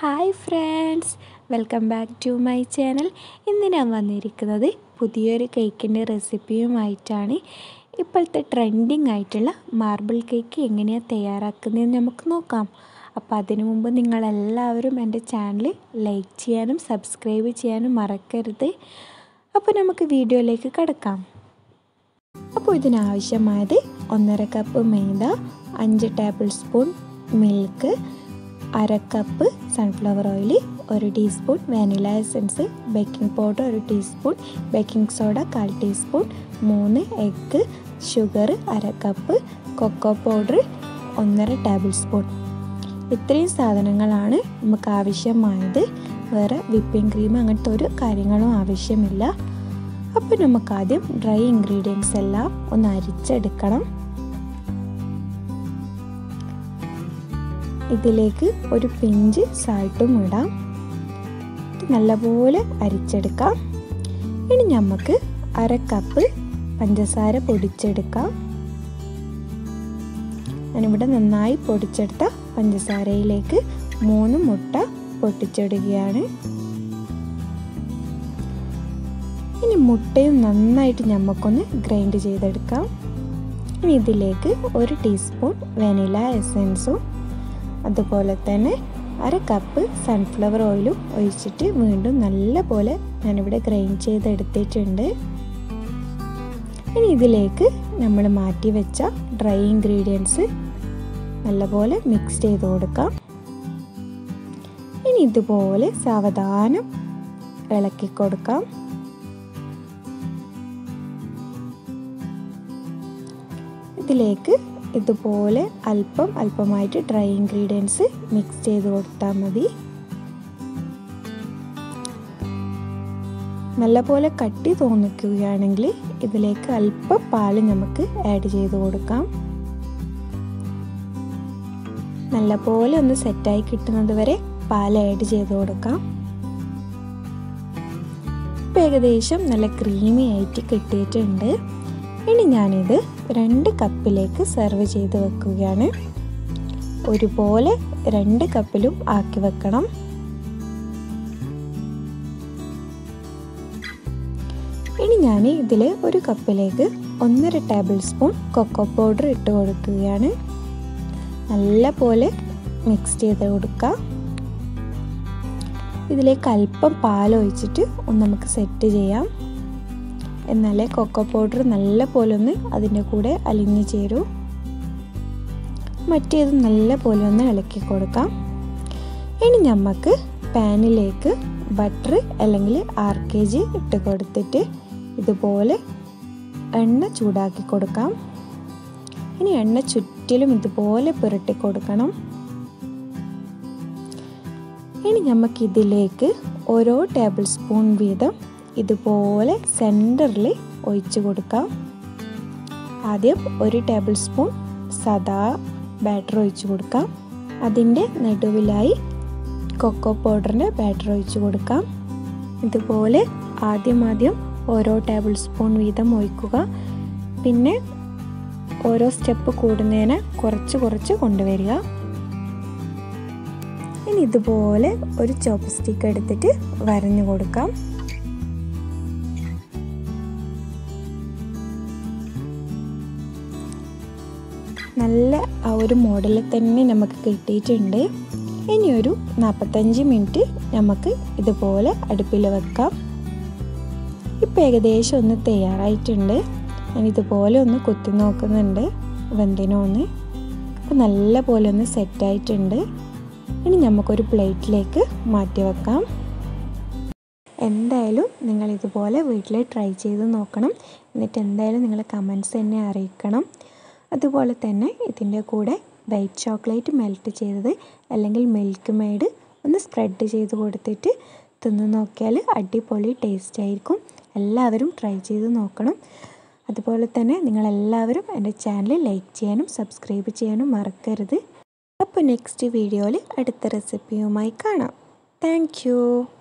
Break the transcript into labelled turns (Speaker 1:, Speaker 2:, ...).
Speaker 1: hi friends welcome back to my channel ഇന്ന് ഞാൻ വന്നിരിക്കുന്നത് പുതിയൊരു കേക്കിൻ്റെ റെസിപ്പിയുമായിട്ടാണ് ഇപ്പോഴത്തെ ട്രെൻഡിങ് ആയിട്ടുള്ള മാർബിൾ കേക്ക് എങ്ങനെയാണ് തയ്യാറാക്കുന്നതെന്ന് നമുക്ക് നോക്കാം അപ്പോൾ അതിനു മുമ്പ് നിങ്ങളെല്ലാവരും എൻ്റെ ചാനൽ ലൈക്ക് ചെയ്യാനും സബ്സ്ക്രൈബ് ചെയ്യാനും മറക്കരുത് അപ്പോൾ നമുക്ക് വീഡിയോയിലേക്ക് കിടക്കാം അപ്പോൾ ഇതിനാവശ്യമായത് ഒന്നര കപ്പ് മൈദ അഞ്ച് ടേബിൾ സ്പൂൺ മിൽക്ക് അര കപ്പ് സൺഫ്ലവർ ഓയിൽ ഒരു teaspoon vanilla essence baking powder ഒരു ടീസ്പൂൺ ബേക്കിംഗ് സോഡ കാൽ ടീസ്പൂൺ മൂന്ന് എഗ്ഗ് ഷുഗർ അര കപ്പ് കൊക്കോ പൗഡർ ഒന്നര ടേബിൾ സ്പൂൺ ഇത്രയും സാധനങ്ങളാണ് നമുക്ക് ആവശ്യമായത് വേറെ വിപ്പിംഗ് ക്രീം അങ്ങനത്തെ ഒരു കാര്യങ്ങളും ആവശ്യമില്ല അപ്പോൾ നമുക്കാദ്യം ഡ്രൈ ഇൻഗ്രീഡിയൻസ് എല്ലാം ഒന്ന് അരിച്ചെടുക്കണം ഇതിലേക്ക് ഒരു പിഞ്ച് സാൾട്ടും ഇടാം നല്ലപോലെ അരിച്ചെടുക്കാം ഇനി നമുക്ക് അര കപ്പ് പഞ്ചസാര പൊടിച്ചെടുക്കാം ഞാനിവിടെ നന്നായി പൊടിച്ചെടുത്ത പഞ്ചസാരയിലേക്ക് മൂന്ന് മുട്ട പൊട്ടിച്ചിടുകയാണ് ഇനി മുട്ടയും നന്നായിട്ട് നമുക്കൊന്ന് ഗ്രൈൻഡ് ചെയ്തെടുക്കാം ഇനി ഇതിലേക്ക് ഒരു ടീസ്പൂൺ വാനില എസൻസും അതുപോലെ തന്നെ അര കപ്പ് സൺഫ്ലവർ ഓയിലും ഒഴിച്ചിട്ട് വീണ്ടും നല്ല പോലെ ഞാനിവിടെ ഗ്രൈൻഡ് ചെയ്തെടുത്തിട്ടുണ്ട് ഇനി ഇതിലേക്ക് നമ്മൾ മാറ്റി വെച്ച ഡ്രൈ ഇൻഗ്രീഡിയൻസ് നല്ലപോലെ മിക്സ് ചെയ്ത് കൊടുക്കാം ഇനി ഇതുപോലെ സാവധാനം ഇളക്കി കൊടുക്കാം ഇതിലേക്ക് ഇതുപോലെ അല്പം അല്പമായിട്ട് ഡ്രൈ ഇൻഗ്രീഡിയൻസ് മിക്സ് ചെയ്ത് കൊടുത്താൽ മതി നല്ലപോലെ കട്ടി തോന്നിക്കുകയാണെങ്കിൽ ഇതിലേക്ക് അല്പം പാല് നമുക്ക് ആഡ് ചെയ്ത് കൊടുക്കാം നല്ലപോലെ ഒന്ന് സെറ്റായി കിട്ടുന്നത് വരെ പാൽ ആഡ് ചെയ്ത് കൊടുക്കാം ഇപ്പം ഏകദേശം നല്ല ക്രീമി ആയിട്ട് കിട്ടിയിട്ടുണ്ട് ഇനി ഞാനിത് രണ്ട് കപ്പിലേക്ക് സെർവ് ചെയ്ത് വെക്കുകയാണ് ഒരുപോലെ രണ്ട് കപ്പിലും ആക്കി വെക്കണം ഇനി ഞാൻ ഇതിൽ ഒരു കപ്പിലേക്ക് ഒന്നര ടേബിൾ സ്പൂൺ കൊക്കോ പൗഡർ ഇട്ട് കൊടുക്കുകയാണ് നല്ല പോലെ മിക്സ് ചെയ്ത് കൊടുക്കുക ഇതിലേക്ക് അല്പം പാൽ ഒഴിച്ചിട്ട് ഒന്ന് നമുക്ക് സെറ്റ് ചെയ്യാം എന്നാലേ കൊക്കോ പൗഡർ നല്ല പോലെ ഒന്ന് അതിൻ്റെ കൂടെ അലിഞ്ഞു ചേരൂ മറ്റേത് നല്ല പോലെ ഒന്ന് ഇളക്കി കൊടുക്കാം ഇനി നമുക്ക് പാനിലേക്ക് ബട്ടർ അല്ലെങ്കിൽ ആർ കെ ജി ഇട്ട് കൊടുത്തിട്ട് ഇതുപോലെ എണ്ണ ചൂടാക്കി കൊടുക്കാം ഇനി എണ്ണ ചുറ്റിലും ഇതുപോലെ പുരട്ടി കൊടുക്കണം ഇനി നമുക്കിതിലേക്ക് ഓരോ ടേബിൾ സ്പൂൺ വീതം ഇതുപോലെ സെൻറ്ററിൽ ഒഴിച്ചു കൊടുക്കാം ആദ്യം ഒരു ടേബിൾ സ്പൂൺ സദാ ബാറ്റർ ഒഴിച്ചു കൊടുക്കാം അതിൻ്റെ നടുവിലായി കൊക്കോ പൗഡറിൻ്റെ ബാറ്റർ ഒഴിച്ചു കൊടുക്കാം ഇതുപോലെ ആദ്യം ആദ്യം ഓരോ ടേബിൾ സ്പൂൺ വീതം ഒഴിക്കുക പിന്നെ ഓരോ സ്റ്റെപ്പ് കൂടുന്നതിന് കുറച്ച് കുറച്ച് കൊണ്ടുവരിക ഇനി ഇതുപോലെ ഒരു ചോപ്പ് സ്റ്റിക്ക് എടുത്തിട്ട് വരഞ്ഞു കൊടുക്കാം നല്ല ആ ഒരു മോഡലിൽ തന്നെ നമുക്ക് കിട്ടിയിട്ടുണ്ട് ഇനി ഒരു നാൽപ്പത്തഞ്ച് മിനിറ്റ് നമുക്ക് ഇതുപോലെ അടുപ്പിൽ വെക്കാം ഇപ്പം ഏകദേശം ഒന്ന് തയ്യാറായിട്ടുണ്ട് ഞാൻ ഇതുപോലെ ഒന്ന് കുത്തി നോക്കുന്നുണ്ട് വെന്തിനോ ഒന്ന് അപ്പം നല്ല പോലെ ഒന്ന് സെറ്റായിട്ടുണ്ട് ഇനി നമുക്കൊരു പ്ലേറ്റിലേക്ക് മാറ്റി വെക്കാം എന്തായാലും നിങ്ങൾ ഇതുപോലെ വീട്ടിൽ ട്രൈ ചെയ്ത് നോക്കണം എന്നിട്ട് എന്തായാലും നിങ്ങൾ കമൻസ് എന്നെ അറിയിക്കണം അതുപോലെ തന്നെ ഇതിൻ്റെ കൂടെ വൈറ്റ് ചോക്ലേറ്റ് മെൽറ്റ് ചെയ്തത് അല്ലെങ്കിൽ മിൽക്ക് മെയ്ഡ് ഒന്ന് സ്പ്രെഡ് ചെയ്ത് കൊടുത്തിട്ട് തിന്ന് നോക്കിയാൽ അടിപൊളി ടേസ്റ്റ് ആയിരിക്കും എല്ലാവരും ട്രൈ ചെയ്ത് നോക്കണം അതുപോലെ തന്നെ നിങ്ങളെല്ലാവരും എൻ്റെ ചാനൽ ലൈക്ക് ചെയ്യാനും സബ്സ്ക്രൈബ് ചെയ്യാനും മറക്കരുത് അപ്പോൾ നെക്സ്റ്റ് വീഡിയോയിൽ അടുത്ത റെസിപ്പിയുമായി കാണാം താങ്ക്